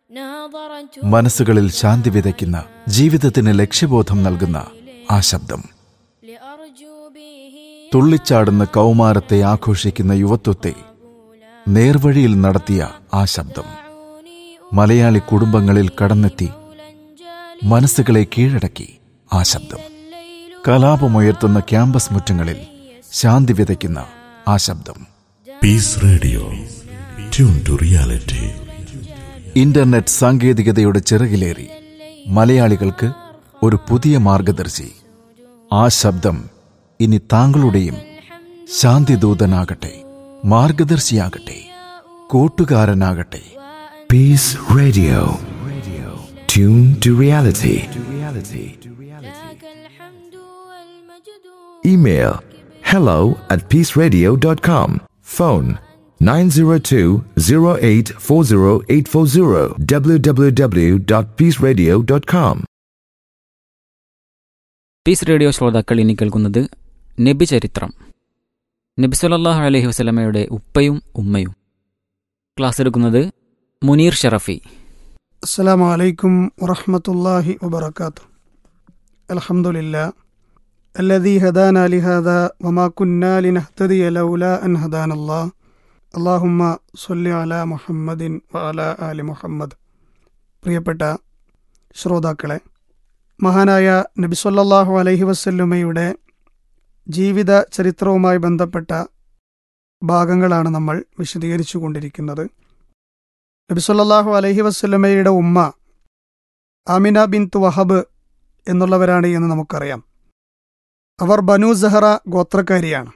മനസ്സുകളിൽ ശാന്തി വിതയ്ക്കുന്ന ജീവിതത്തിന് ലക്ഷ്യബോധം നൽകുന്ന ആ ശബ്ദം തുള്ളിച്ചാടുന്ന കൗമാരത്തെ ആഘോഷിക്കുന്ന യുവത്വത്തെ നേർവഴിയിൽ നടത്തിയ ആ ശബ്ദം മലയാളി കുടുംബങ്ങളിൽ കടന്നെത്തി മനസ്സുകളെ കീഴടക്കി ആ ശബ്ദം കലാപമുയർത്തുന്ന ക്യാമ്പസ് മുറ്റങ്ങളിൽ ശാന്തി വിതയ്ക്കുന്ന ആ ശബ്ദം peace radio tune to reality internet സാങ്കേതികതയുടെ ചിറകിലേറി മലയാളികൾക്ക് ഒരു പുതിയ മാർഗദർശി ആ ശബ്ദം ഇനി താങ്കളുടെയും ശാന്തിദൂതനാകട്ടെ മാർഗദർശിയാകട്ടെ കൂട്ടുകാരനാകട്ടെ Peace Radio. Tune to reality. Email hello at peaceradio.com. Phone 902-0840840 www.peaceradio.com. Peace radio ശ്രോതാക്കൾ ഇനി കേൾക്കുന്നത് നബി ചരിത്രം നബി സല്ലല്ലാഹു അലൈഹി വസല്ലമയുടെ ഉപ്പയും ഉമ്മയും ക്ലാസ് എടുക്കുന്നത് മുനീർ ഷറഫി السلام عليكم ورحمة الله وبركاته الحمد لله الذي هدانا لهذا وما كنا لنهتدي لولا أن هدانا الله اللهم صل على محمد وعلى آل محمد പ്രിയപ്പെട്ട ശ്രോതാക്കളെ മഹാനായ നബി സല്ലല്ലാഹു അലൈഹി വസല്ലമയുടെ ജീവിത ചരിത്രവുമായി ബന്ധപ്പെട്ട ഭാഗങ്ങളാണ് നമ്മൾ വിശദീകരിച്ചു കൊണ്ടിരിക്കുന്നത് നബി സല്ലല്ലാഹു അലൈഹി വസല്ലമയുടെ ഉമ്മ ആമിന ബിൻ വഹബ് എന്നുള്ളവരാണ് എന്ന് നമുക്കറിയാം അവർ ബനു സഹറ ഗോത്രക്കാരിയാണ്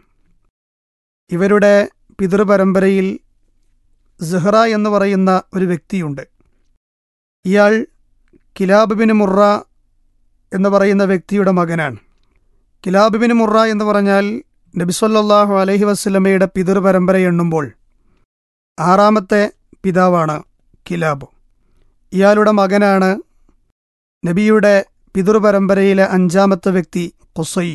ഇവരുടെ പിതൃപരമ്പരയിൽ സെഹ്റ എന്ന് പറയുന്ന ഒരു വ്യക്തിയുണ്ട് ഇയാൾ കിലാബ് ബിൻ മുറ എന്ന് പറയുന്ന വ്യക്തിയുടെ മകനാണ് കിലാബ് ബിൻ മുറ എന്ന് പറഞ്ഞാൽ നബി സല്ലല്ലാഹു അലൈഹി വസല്ലമയുടെ പിതൃപരമ്പര എണ്ണുമ്പോൾ ആറാമത്തെ പിതാവാണ് കിലാബ് ഇയാളുടെ മകനാണ് നബിയുടെ പിതൃപരമ്പരയിലെ അഞ്ചാമത്തെ വ്യക്തി കൊസൈ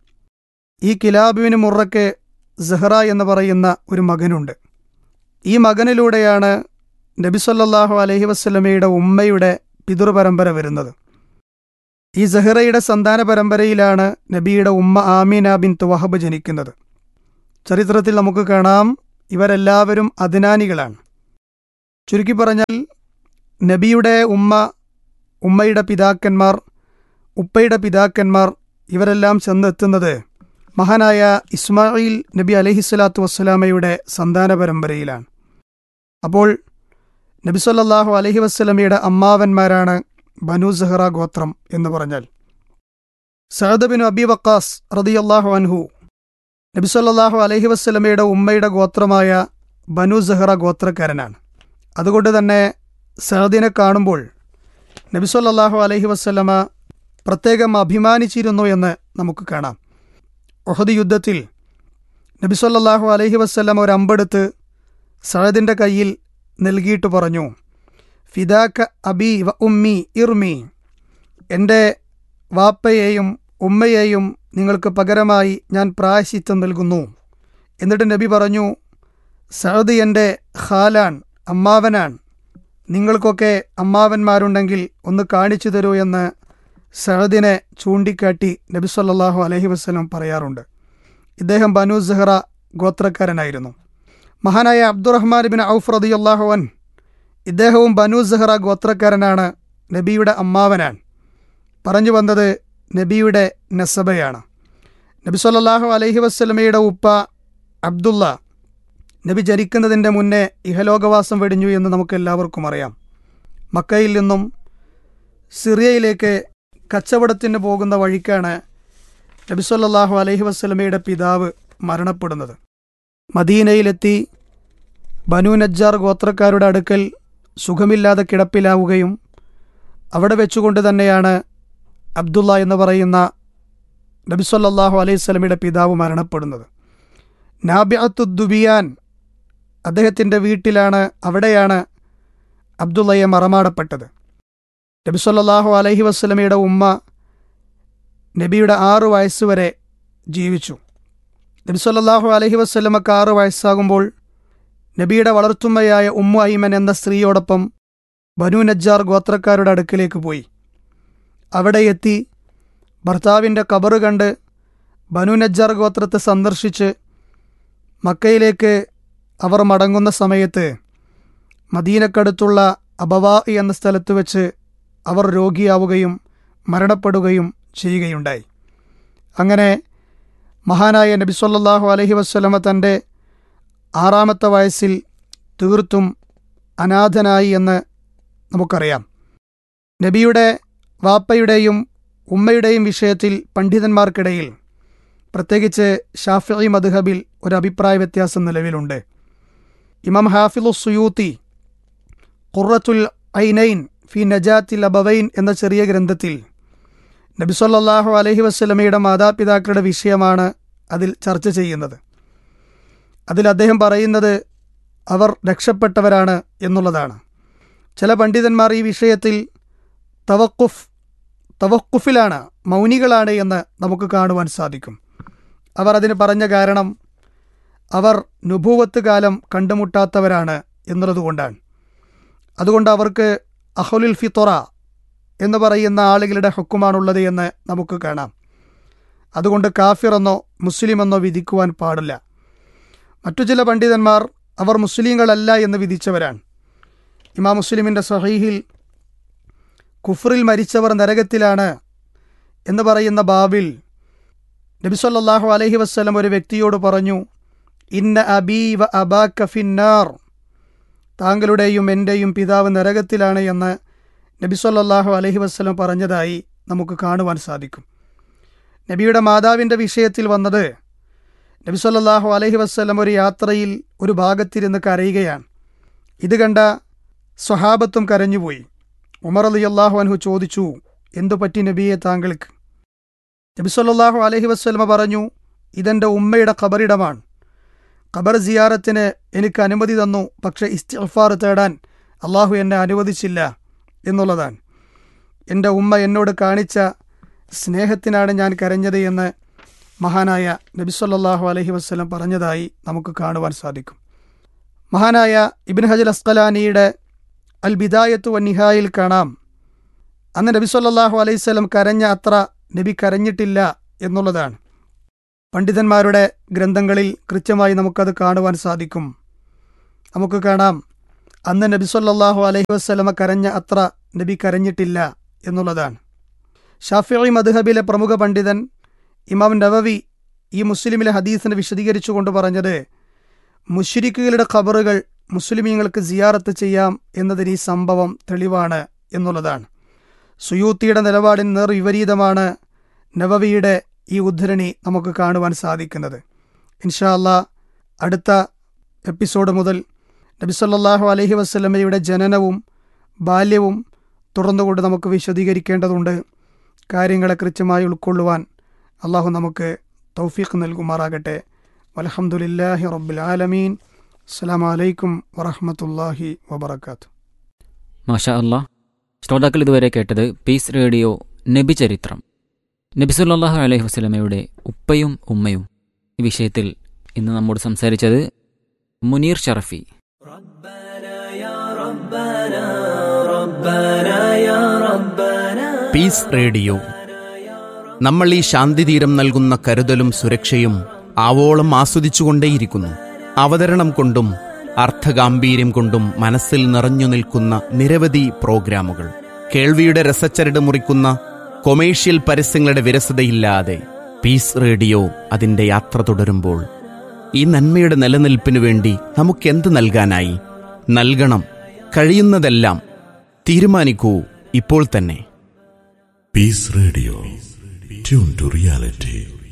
ഈ കിലാബുവിന് മുറയ്ക്ക് സെഹ്റ എന്ന് പറയുന്ന ഒരു മകനുണ്ട് ഈ മകനിലൂടെയാണ് നബി സല്ലല്ലാഹു അലൈഹി വസ്ലമയുടെ ഉമ്മയുടെ പിതൃപരമ്പര വരുന്നത് ഈ സെഹ്റയുടെ സന്താന പരമ്പരയിലാണ് നബിയുടെ ഉമ്മ ആമീന ബിൻ തുവഹബ് ജനിക്കുന്നത് ചരിത്രത്തിൽ നമുക്ക് കാണാം ഇവരെല്ലാവരും അദ്നാനികളാണ് ചുരുക്കി പറഞ്ഞാൽ നബിയുടെ ഉമ്മ ഉമ്മയുടെ പിതാക്കന്മാർ ഉപ്പയുടെ പിതാക്കന്മാർ ഇവരെല്ലാം ചെന്നെത്തുന്നത് മഹാനായ ഇസ്മായിൽ നബി അലഹിസ്വലാത്തു വസ്സലാമയുടെ സന്താന പരമ്പരയിലാണ് അപ്പോൾ നബി സല്ലല്ലാഹു അലഹി വസ്സലമയുടെ അമ്മാവന്മാരാണ് ബനു സഹറ ഗോത്രം എന്ന് പറഞ്ഞാൽ സഅദ് ബിൻ അബി വക്കാസ് റദിയല്ലാഹു അൻഹു നബി സല്ലല്ലാഹു അലഹി വസ്സലമയുടെ ഉമ്മയുടെ ഗോത്രമായ ബനു സഹറ ഗോത്രക്കാരനാണ് അതുകൊണ്ട് തന്നെ സഹദിനെ കാണുമ്പോൾ നബി സല്ലല്ലാഹു അലൈഹി വസ്ലമ പ്രത്യേകം അഭിമാനിച്ചിരുന്നു എന്ന് നമുക്ക് കാണാം ഒഹദ് യുദ്ധത്തിൽ നബി സല്ലല്ലാഹു അലൈഹി വസ്ലമ ഒരു അമ്പെടുത്ത് സഹദിൻ്റെ കയ്യിൽ നൽകിയിട്ട് പറഞ്ഞു ഫിദാക്ക അബി വ ഉമ്മി ഇർമി എൻ്റെ വാപ്പയെയും ഉമ്മയെയും നിങ്ങൾക്ക് പകരമായി ഞാൻ പ്രായശിത്വം നൽകുന്നു എന്നിട്ട് നബി പറഞ്ഞു സഹദ് എൻ്റെ ഖാലാൻ അമ്മാവനാൻ നിങ്ങൾക്കൊക്കെ അമ്മാവന്മാരുണ്ടെങ്കിൽ ഒന്ന് കാണിച്ചു തരൂ എന്ന് സഹദിനെ ചൂണ്ടിക്കാട്ടി നബി സല്ലല്ലാഹു അലൈഹി വസ്ലം പറയാറുണ്ട് ഇദ്ദേഹം ബനു സെഹ്റ ഗോത്രക്കാരനായിരുന്നു മഹാനായ അബ്ദുറഹ്മാൻ ബിൻ ഔഫ് റദിയല്ലാഹു അൻ ഇദ്ദേഹവും ബനു സെഹ്റ ഗോത്രക്കാരനാണ് നബിയുടെ അമ്മാവനാണ് പറഞ്ഞു വന്നത് നബിയുടെ നസബയാണ് നബി സല്ലല്ലാഹു അലൈഹി വസ്ലമയുടെ ഉപ്പ അബ്ദുള്ള നബി ജനിക്കുന്നതിൻ്റെ മുന്നേ ഇഹലോകവാസം വെടിഞ്ഞു എന്ന് നമുക്ക് എല്ലാവർക്കും അറിയാം മക്കയിൽ നിന്നും സിറിയയിലേക്ക് കച്ചവടത്തിന് പോകുന്ന വഴിക്കാണ് നബി സല്ലല്ലാഹു അലൈഹി വസ്ലമയുടെ പിതാവ് മരണപ്പെടുന്നത് മദീനയിലെത്തി ബനു നജ്ജാർ ഗോത്രക്കാരുടെ അടുക്കൽ സുഖമില്ലാതെ കിടപ്പിലാവുകയും അവിടെ വെച്ചുകൊണ്ട് തന്നെയാണ് അബ്ദുള്ള എന്ന് പറയുന്ന നബി സല്ലല്ലാഹു അലൈഹി സ്വലമിയുടെ പിതാവ് മരണപ്പെടുന്നത് നാബ്യത്തുദ്ദുബിയാൻ അദ്ദേഹത്തിൻ്റെ വീട്ടിലാണ് അവിടെയാണ് അബ്ദുള്ളയെ മറമാടപ്പെട്ടത് നബി സല്ലല്ലാഹു അലൈഹി വസ്ലമയുടെ ഉമ്മ നബിയുടെ ആറു വയസ്സുവരെ ജീവിച്ചു നബി സല്ലല്ലാഹു അലൈഹി വസ്ലമക്ക് ആറ് വയസ്സാകുമ്പോൾ നബിയുടെ വളർത്തുമ്മയായ ഉമ്മു ഐമൻ എന്ന സ്ത്രീയോടൊപ്പം ബനു നജ്ജാർ ഗോത്രക്കാരുടെ അടുക്കിലേക്ക് പോയി അവിടെ എത്തി ഭർത്താവിൻ്റെ കബറ് കണ്ട് ബനു നജ്ജാർ ഗോത്രത്തെ സന്ദർശിച്ച് മക്കയിലേക്ക് അവർ മടങ്ങുന്ന സമയത്ത് മദീനക്കടുത്തുള്ള അബവാ എന്ന സ്ഥലത്ത് വെച്ച് അവർ രോഗിയാവുകയും മരണപ്പെടുകയും ചെയ്യുകയുണ്ടായി അങ്ങനെ മഹാനായ നബി സല്ലല്ലാഹു അലൈഹി വസ്ലമ തൻ്റെ ആറാമത്തെ വയസ്സിൽ തീർത്തും അനാഥനായി എന്ന് നമുക്കറിയാം നബിയുടെ വാപ്പയുടെയും ഉമ്മയുടെയും വിഷയത്തിൽ പണ്ഡിതന്മാർക്കിടയിൽ പ്രത്യേകിച്ച് ഷാഫി മദ്ഹബിൽ ഒരു അഭിപ്രായ വ്യത്യാസം നിലവിലുണ്ട് ഇമാം ഹാഫിലു സുയൂത്തി ഖുറത്തുൽ ഐനൈൻ ഫി നജാത്തിൽ അബവൈൻ എന്ന ചെറിയ ഗ്രന്ഥത്തിൽ നബിസൊല്ലാഹു അലഹി വസ്ലമയുടെ മാതാപിതാക്കളുടെ വിഷയമാണ് അതിൽ ചർച്ച ചെയ്യുന്നത് അതിൽ അദ്ദേഹം പറയുന്നത് അവർ രക്ഷപ്പെട്ടവരാണ് എന്നുള്ളതാണ് ചില പണ്ഡിതന്മാർ ഈ വിഷയത്തിൽ തവക്കുഫ് തവക്കുഫിലാണ് മൗനികളാണ് എന്ന് നമുക്ക് കാണുവാൻ സാധിക്കും അവർ അതിന് പറഞ്ഞ കാരണം അവർ നുഭൂവത്ത് കാലം കണ്ടുമുട്ടാത്തവരാണ് എന്നുള്ളതുകൊണ്ടാണ് അതുകൊണ്ട് അവർക്ക് അഹുലുൽ ഫിത്തൊറ എന്ന് പറയുന്ന ആളുകളുടെ ഹുക്കുമാണുള്ളത് എന്ന് നമുക്ക് കാണാം അതുകൊണ്ട് കാഫിർ എന്നോ മുസ്ലിം എന്നോ വിധിക്കുവാൻ പാടില്ല മറ്റു ചില പണ്ഡിതന്മാർ അവർ മുസ്ലിങ്ങളല്ല എന്ന് വിധിച്ചവരാണ് ഇമാ മുസ്ലിമിൻ്റെ സഹീഹിൽ കുഫറിൽ മരിച്ചവർ നരകത്തിലാണ് എന്ന് പറയുന്ന ബാബിൽ നബിസൊല്ലാഹു അലഹി വസ്ലം ഒരു വ്യക്തിയോട് പറഞ്ഞു ഇന്ന അബീ വ അബാക്ക ഫിന്നാർ താങ്കളുടെയും എൻ്റെയും പിതാവ് നരകത്തിലാണ് എന്ന് നബിസൊല്ലാഹു അലഹി വസ്ലം പറഞ്ഞതായി നമുക്ക് കാണുവാൻ സാധിക്കും നബിയുടെ മാതാവിൻ്റെ വിഷയത്തിൽ വന്നത് നബിസൊല്ലാഹു അലഹി വസ്ലം ഒരു യാത്രയിൽ ഒരു ഭാഗത്തിരുന്ന് കരയുകയാണ് ഇത് കണ്ട സ്വഹാബത്തും കരഞ്ഞുപോയി ഉമർ അലി അള്ളാഹു അൻഹു ചോദിച്ചു എന്തു പറ്റി നബിയെ താങ്കൾക്ക് നബിസൊല്ലാഹു അലഹി വസ്ലമ പറഞ്ഞു ഇതെൻ്റെ ഉമ്മയുടെ ഖബറിടമാണ് ഖബർ സിയാറത്തിന് എനിക്ക് അനുമതി തന്നു പക്ഷേ ഇസ്തിഫാർ തേടാൻ അള്ളാഹു എന്നെ അനുവദിച്ചില്ല എന്നുള്ളതാണ് എൻ്റെ ഉമ്മ എന്നോട് കാണിച്ച സ്നേഹത്തിനാണ് ഞാൻ കരഞ്ഞത് എന്ന് മഹാനായ നബിസ്വല്ലാഹു അലഹി വസ്ലം പറഞ്ഞതായി നമുക്ക് കാണുവാൻ സാധിക്കും മഹാനായ ഇബിൻ ഹജൽ അസ്കലാനിയുടെ അൽ ബിദായത്തു വന്നിഹായിൽ കാണാം അന്ന് നബി സല്ലാഹു അലൈഹി സ്വലം കരഞ്ഞ അത്ര നബി കരഞ്ഞിട്ടില്ല എന്നുള്ളതാണ് പണ്ഡിതന്മാരുടെ ഗ്രന്ഥങ്ങളിൽ കൃത്യമായി നമുക്കത് കാണുവാൻ സാധിക്കും നമുക്ക് കാണാം അന്ന് നബി സല്ലാഹു അലൈഹി വസ്ലമ കരഞ്ഞ അത്ര നബി കരഞ്ഞിട്ടില്ല എന്നുള്ളതാണ് ഷാഫി മദ്ഹബിലെ പ്രമുഖ പണ്ഡിതൻ ഇമാം നവവി ഈ മുസ്ലിമിലെ ഹദീസിനെ വിശദീകരിച്ചുകൊണ്ട് പറഞ്ഞത് മുഷ്രിക്കുകളുടെ ഖബറുകൾ മുസ്ലിമീങ്ങൾക്ക് സിയാറത്ത് ചെയ്യാം എന്നതിന് ഈ സംഭവം തെളിവാണ് എന്നുള്ളതാണ് സുയൂത്തിയുടെ നിലപാടിന് നേർ വിപരീതമാണ് നവവിയുടെ ഈ ഉദ്ധരണി നമുക്ക് കാണുവാൻ സാധിക്കുന്നത് ഇൻഷാ അല്ലാ അടുത്ത എപ്പിസോഡ് മുതൽ നബിസല്ലാഹു അലഹി വസ്ലമയുടെ ജനനവും ബാല്യവും തുറന്നുകൊണ്ട് നമുക്ക് വിശദീകരിക്കേണ്ടതുണ്ട് കാര്യങ്ങളെ കൃത്യമായി ഉൾക്കൊള്ളുവാൻ അള്ളാഹു നമുക്ക് തൗഫീഖ് നൽകുമാറാകട്ടെ വലഹമുല്ലാഹി റബ്ബുൽ ആലമീൻ അസ്സാം വലൈക്കും വറഹമത്തല്ലാഹി വബർക്കാത്തു മാഷാ അല്ലാ ശ്രോതാക്കൾ ഇതുവരെ കേട്ടത് പീസ് റേഡിയോ നബി ചരിത്രം നബിസുല്ലാഹു അലൈഹി വസ്ലമയുടെ ഉപ്പയും ഉമ്മയും ഈ വിഷയത്തിൽ ഇന്ന് നമ്മോട് സംസാരിച്ചത് മുനീർ ഷറഫി പീസ് റേഡിയോ നമ്മൾ ഈ ശാന്തിതീരം നൽകുന്ന കരുതലും സുരക്ഷയും ആവോളം ആസ്വദിച്ചുകൊണ്ടേയിരിക്കുന്നു അവതരണം കൊണ്ടും അർത്ഥഗാംഭീര്യം കൊണ്ടും മനസ്സിൽ നിറഞ്ഞു നിൽക്കുന്ന നിരവധി പ്രോഗ്രാമുകൾ കേൾവിയുടെ രസച്ചരട് മുറിക്കുന്ന കൊമേഴ്ഷ്യൽ പരസ്യങ്ങളുടെ വിരസതയില്ലാതെ പീസ് റേഡിയോ അതിൻ്റെ യാത്ര തുടരുമ്പോൾ ഈ നന്മയുടെ നിലനിൽപ്പിനു വേണ്ടി നമുക്കെന്ത് നൽകാനായി നൽകണം കഴിയുന്നതെല്ലാം തീരുമാനിക്കൂ ഇപ്പോൾ തന്നെ Peace Radio. Tune to reality.